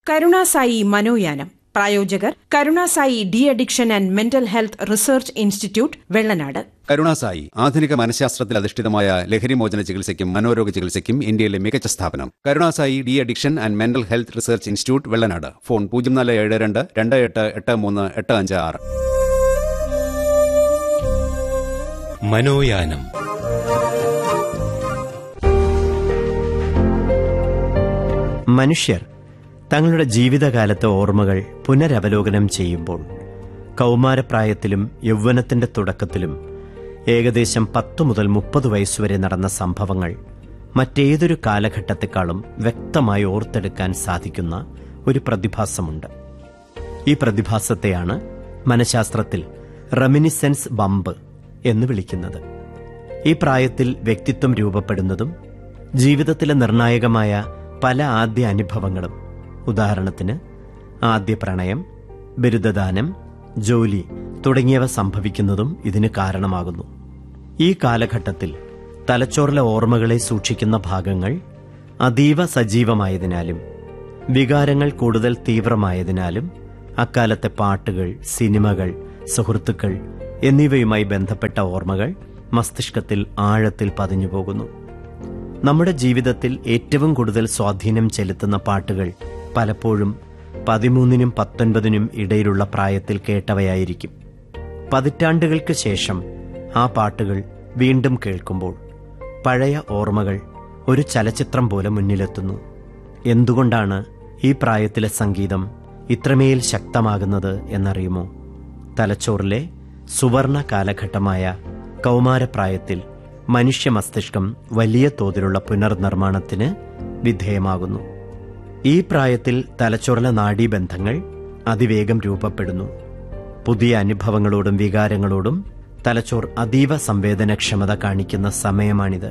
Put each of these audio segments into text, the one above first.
കരുണാസായി മനോയാനം പ്രായോജകർ Karunasai de addiction and mental health research institute Vellanad Karunasai ആധുനിക മനഃശാസ്ത്രത്തിൽ അധിഷ്ഠിതമായ ലഹരിമോചന ചികിത്സയ്ക്കും മനോരോഗ ചികിത്സയ്ക്കും ഇന്ത്യയിലെ മികച്ച സ്ഥാപനം Karunasai de addiction and mental health research institute Vellanad phone പൂജ്യം നാല് ഏഴ് രണ്ട് രണ്ട് എട്ട് എട്ട് മൂന്ന് എട്ട് അഞ്ച് ആറ് മനോയാനം മനുഷ്യർ തങ്ങളുടെ ജീവിതകാലത്തെ ഓർമ്മകൾ പുനരവലോകനം ചെയ്യുമ്പോൾ കൗമാരപ്രായത്തിലും യൗവനത്തിന്റെ തുടക്കത്തിലും ഏകദേശം പത്തു മുതൽ മുപ്പത് വയസ്സുവരെ നടന്ന സംഭവങ്ങൾ മറ്റേതൊരു കാലഘട്ടത്തെക്കാളും വ്യക്തമായി ഓർത്തെടുക്കാൻ സാധിക്കുന്ന ഒരു പ്രതിഭാസമുണ്ട് ഈ പ്രതിഭാസത്തെയാണ് മനഃശാസ്ത്രത്തിൽ റെമിനിസെൻസ് ബമ്പ് എന്ന് വിളിക്കുന്നത് ഈ പ്രായത്തിൽ വ്യക്തിത്വം രൂപപ്പെടുന്നതും ജീവിതത്തിലെ നിർണായകമായ പല ആദ്യ അനുഭവങ്ങളും ഉദാഹരണത്തിന് ആദ്യ പ്രണയം ബിരുദദാനം ജോലി തുടങ്ങിയവ സംഭവിക്കുന്നതും ഇതിന് കാരണമാകുന്നു ഈ കാലഘട്ടത്തിൽ തലച്ചോറിലെ ഓർമ്മകളെ സൂക്ഷിക്കുന്ന ഭാഗങ്ങൾ അതീവ സജീവമായതിനാലും വികാരങ്ങൾ കൂടുതൽ തീവ്രമായതിനാലും അക്കാലത്തെ പാട്ടുകൾ സിനിമകൾ സുഹൃത്തുക്കൾ എന്നിവയുമായി ബന്ധപ്പെട്ട ഓർമ്മകൾ മസ്തിഷ്കത്തിൽ ആഴത്തിൽ പതിഞ്ഞു പോകുന്നു നമ്മുടെ ജീവിതത്തിൽ ഏറ്റവും കൂടുതൽ സ്വാധീനം ചെലുത്തുന്ന പാട്ടുകൾ പലപ്പോഴും പതിമൂന്നിനും പത്തൊൻപതിനും ഇടയിലുള്ള പ്രായത്തിൽ കേട്ടവയായിരിക്കും പതിറ്റാണ്ടുകൾക്ക് ശേഷം ആ പാട്ടുകൾ വീണ്ടും കേൾക്കുമ്പോൾ പഴയ ഓർമ്മകൾ ഒരു ചലച്ചിത്രം പോലെ മുന്നിലെത്തുന്നു എന്തുകൊണ്ടാണ് ഈ പ്രായത്തിലെ സംഗീതം ഇത്രമേൽ ശക്തമാകുന്നത് എന്നറിയുമോ തലച്ചോറിലെ സുവർണ കാലഘട്ടമായ കൗമാരപ്രായത്തിൽ മനുഷ്യ മസ്തിഷ്കം വലിയ തോതിലുള്ള പുനർനിർമ്മാണത്തിന് വിധേയമാകുന്നു ഈ പ്രായത്തിൽ തലച്ചോറിലെ നാഡീബന്ധങ്ങൾ അതിവേഗം രൂപപ്പെടുന്നു പുതിയ അനുഭവങ്ങളോടും വികാരങ്ങളോടും തലച്ചോർ അതീവ സംവേദനക്ഷമത കാണിക്കുന്ന സമയമാണിത്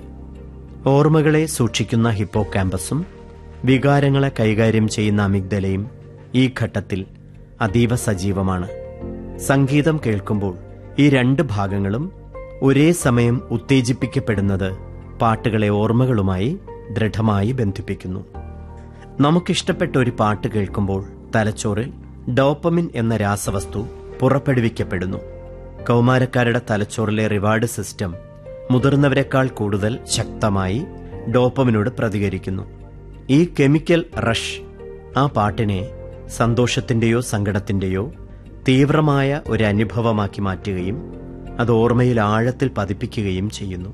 ഓർമ്മകളെ സൂക്ഷിക്കുന്ന ഹിപ്പോ ക്യാമ്പസും വികാരങ്ങളെ കൈകാര്യം ചെയ്യുന്ന അമിഗ്ദലയും ഈ ഘട്ടത്തിൽ അതീവ സജീവമാണ് സംഗീതം കേൾക്കുമ്പോൾ ഈ രണ്ട് ഭാഗങ്ങളും ഒരേ സമയം ഉത്തേജിപ്പിക്കപ്പെടുന്നത് പാട്ടുകളെ ഓർമ്മകളുമായി ദൃഢമായി ബന്ധിപ്പിക്കുന്നു നമുക്കിഷ്ടപ്പെട്ട ഒരു പാട്ട് കേൾക്കുമ്പോൾ തലച്ചോറിൽ ഡോപ്പമിൻ എന്ന രാസവസ്തു പുറപ്പെടുവിക്കപ്പെടുന്നു കൗമാരക്കാരുടെ തലച്ചോറിലെ റിവാർഡ് സിസ്റ്റം മുതിർന്നവരെക്കാൾ കൂടുതൽ ശക്തമായി ഡോപ്പമിനോട് പ്രതികരിക്കുന്നു ഈ കെമിക്കൽ റഷ് ആ പാട്ടിനെ സന്തോഷത്തിന്റെയോ സങ്കടത്തിന്റെയോ തീവ്രമായ ഒരു അനുഭവമാക്കി മാറ്റുകയും അത് ഓർമ്മയിൽ ആഴത്തിൽ പതിപ്പിക്കുകയും ചെയ്യുന്നു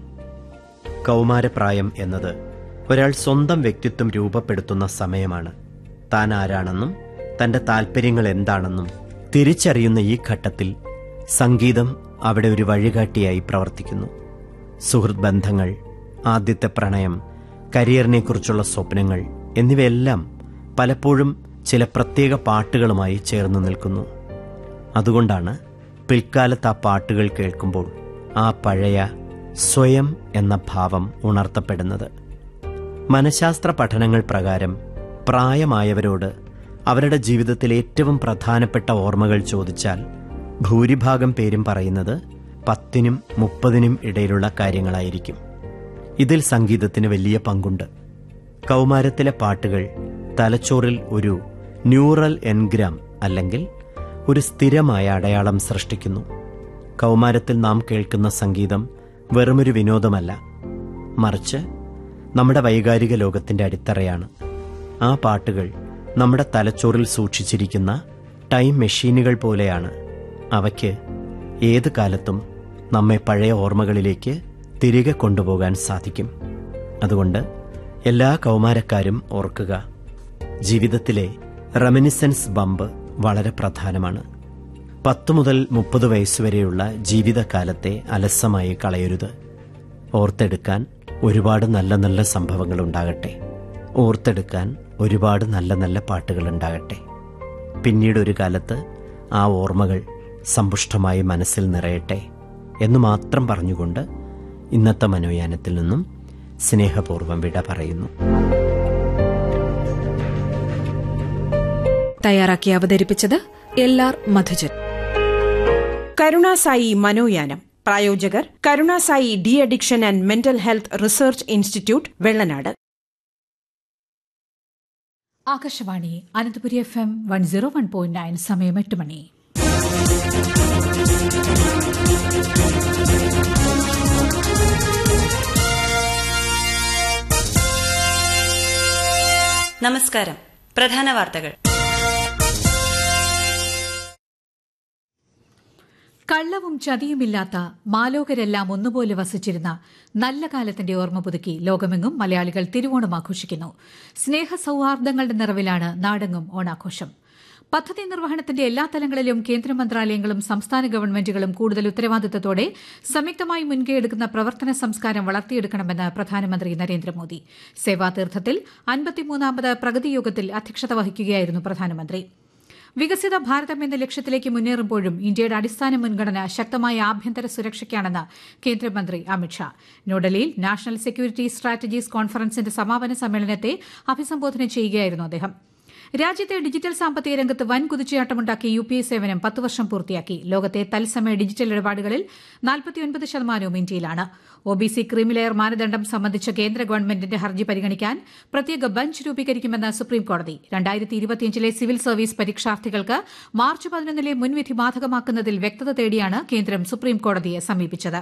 കൗമാരപ്രായം എന്നത് ഒരാൾ സ്വന്തം വ്യക്തിത്വം രൂപപ്പെടുത്തുന്ന സമയമാണ് താൻ ആരാണെന്നും തന്റെ താല്പര്യങ്ങൾ എന്താണെന്നും തിരിച്ചറിയുന്ന ഈ ഘട്ടത്തിൽ സംഗീതം അവിടെ ഒരു വഴികാട്ടിയായി പ്രവർത്തിക്കുന്നു സുഹൃത്ത് ബന്ധങ്ങൾ ആദ്യത്തെ പ്രണയം കരിയറിനെക്കുറിച്ചുള്ള സ്വപ്നങ്ങൾ എന്നിവയെല്ലാം പലപ്പോഴും ചില പ്രത്യേക പാട്ടുകളുമായി ചേർന്ന് നിൽക്കുന്നു അതുകൊണ്ടാണ് പിൽക്കാലത്ത് ആ പാട്ടുകൾ കേൾക്കുമ്പോൾ ആ പഴയ സ്വയം എന്ന ഭാവം ഉണർത്തപ്പെടുന്നത് മനഃശാസ്ത്ര പഠനങ്ങൾ പ്രകാരം പ്രായമായവരോട് അവരുടെ ജീവിതത്തിലെ ഏറ്റവും പ്രധാനപ്പെട്ട ഓർമ്മകൾ ചോദിച്ചാൽ ഭൂരിഭാഗം പേരും പറയുന്നത് പത്തിനും മുപ്പതിനും ഇടയിലുള്ള കാര്യങ്ങളായിരിക്കും ഇതിൽ സംഗീതത്തിന് വലിയ പങ്കുണ്ട് കൗമാരത്തിലെ പാട്ടുകൾ തലച്ചോറിൽ ഒരു ന്യൂറൽ എൻഗ്രാം അല്ലെങ്കിൽ ഒരു സ്ഥിരമായ അടയാളം സൃഷ്ടിക്കുന്നു കൗമാരത്തിൽ നാം കേൾക്കുന്ന സംഗീതം വെറുമൊരു വിനോദമല്ല മറിച്ച് നമ്മുടെ വൈകാരിക ലോകത്തിന്റെ അടിത്തറയാണ് ആ പാട്ടുകൾ നമ്മുടെ തലച്ചോറിൽ സൂക്ഷിച്ചിരിക്കുന്ന ടൈം മെഷീനുകൾ പോലെയാണ് അവയ്ക്ക് ഏത് കാലത്തും നമ്മെ പഴയ ഓർമ്മകളിലേക്ക് തിരികെ കൊണ്ടുപോകാൻ സാധിക്കും അതുകൊണ്ട് എല്ലാ കൗമാരക്കാരും ഓർക്കുക ജീവിതത്തിലെ റെമിനിസൻസ് ബമ്പ് വളരെ പ്രധാനമാണ് പത്ത് മുതൽ മുപ്പത് വയസ്സുവരെയുള്ള ജീവിതകാലത്തെ അലസമായി കളയരുത് ഓർത്തെടുക്കാൻ ഒരുപാട് നല്ല നല്ല സംഭവങ്ങൾ ഉണ്ടാകട്ടെ ഓർത്തെടുക്കാൻ ഒരുപാട് നല്ല നല്ല പാട്ടുകൾ ഉണ്ടാകട്ടെ പിന്നീട് ഒരു കാലത്ത് ആ ഓർമ്മകൾ സമ്പുഷ്ടമായി മനസ്സിൽ നിറയട്ടെ എന്ന് മാത്രം പറഞ്ഞുകൊണ്ട് ഇന്നത്തെ മനോയാനത്തിൽ നിന്നും സ്നേഹപൂർവ്വം വിട പറയുന്നു തയ്യാറാക്കി അവതരിപ്പിച്ചത് എൽ ആർ മധുജൻ കരുണാസായി മനോയാനം പ്രായോജകർ Karunasai de addiction and mental health research institute Vellanad Akashvani Ananthapuri F M one zero one point nine സമയം എട്ട് മണി നമസ്കാരം പ്രധാന വാർത്തകൾ കള്ളവും ചതിയുമില്ലാത്ത മാലോകരെല്ലാം ഒന്നുപോലെ വസിച്ചിരുന്ന നല്ല കാലത്തിന്റെ ഓർമ്മ പുതുക്കി ലോകമെങ്ങും മലയാളികൾ തിരുവോണം ആഘോഷിക്കുന്നു സ്നേഹ സൌഹാർദ്ദങ്ങളുടെ നിറവിലാണ് നാടെങ്ങും ഓണാഘോഷം പദ്ധതി നിർവഹണത്തിന്റെ എല്ലാ തലങ്ങളിലും കേന്ദ്ര മന്ത്രാലയങ്ങളും സംസ്ഥാന ഗവൺമെന്റുകളും കൂടുതൽ ഉത്തരവാദിത്തത്തോടെ സംയുക്തമായി മുൻകൈയെടുക്കുന്ന പ്രവർത്തന സംസ്കാരം വളർത്തിയെടുക്കണമെന്ന് പ്രധാനമന്ത്രി നരേന്ദ്രമോദി സേവാതീർത്ഥത്തിൽ അൻപത്തിമൂന്നാമത് പ്രഗതി യോഗത്തിൽ അധ്യക്ഷത വഹിക്കുകയായിരുന്നു പ്രധാനമന്ത്രി വികസിത ഭാരതം എന്ന ലക്ഷ്യത്തിലേക്ക് മുന്നേറുമ്പോഴും ഇന്ത്യയുടെ അടിസ്ഥാന മുൻഗണന ശക്തമായ ആഭ്യന്തര സുരക്ഷയ്ക്കാണെന്ന് കേന്ദ്രമന്ത്രി അമിത്ഷാ ന്യൂഡൽഹിയിൽ നാഷണൽ സെക്യൂരിറ്റി സ്ട്രാറ്റജീസ് കോൺഫറൻസിന്റെ സമാപന സമ്മേളനത്തെ അഭിസംബോധന ചെയ്യുകയായിരുന്നു അദ്ദേഹം രാജ്യത്തെ ഡിജിറ്റൽ സാമ്പത്തിക രംഗത്ത് വൻ കുതിച്ചുചാട്ടമുണ്ടാക്കി യു പി ഐ സേവനം പത്ത് വർഷം പൂർത്തിയാക്കി ലോകത്തെ തത്സമയ ഡിജിറ്റൽ ഇടപാടുകളിൽ നാൽപ്പത്തിയൊൻപത് ശതമാനവും ഇന്ത്യയിലാണ് ഒ ബി സി ക്രീമിലെയർ മാനദണ്ഡം സംബന്ധിച്ച കേന്ദ്ര ഗവൺമെന്റിന്റെ ഹർജി പരിഗണിക്കാൻ പ്രത്യേക ബഞ്ച് രൂപീകരിക്കുമെന്ന് സുപ്രീംകോടതി രണ്ടായിരത്തി ഇരുപത്തിയഞ്ചിലെ സിവിൽ സർവീസ് പരീക്ഷാർത്ഥികൾക്ക് മാർച്ച് പതിനൊന്നിലെ മുൻവിധി ബാധകമാക്കുന്നതിൽ വ്യക്തത തേടിയാണ് കേന്ദ്രം സുപ്രീംകോടതിയെ സമീപിച്ചത്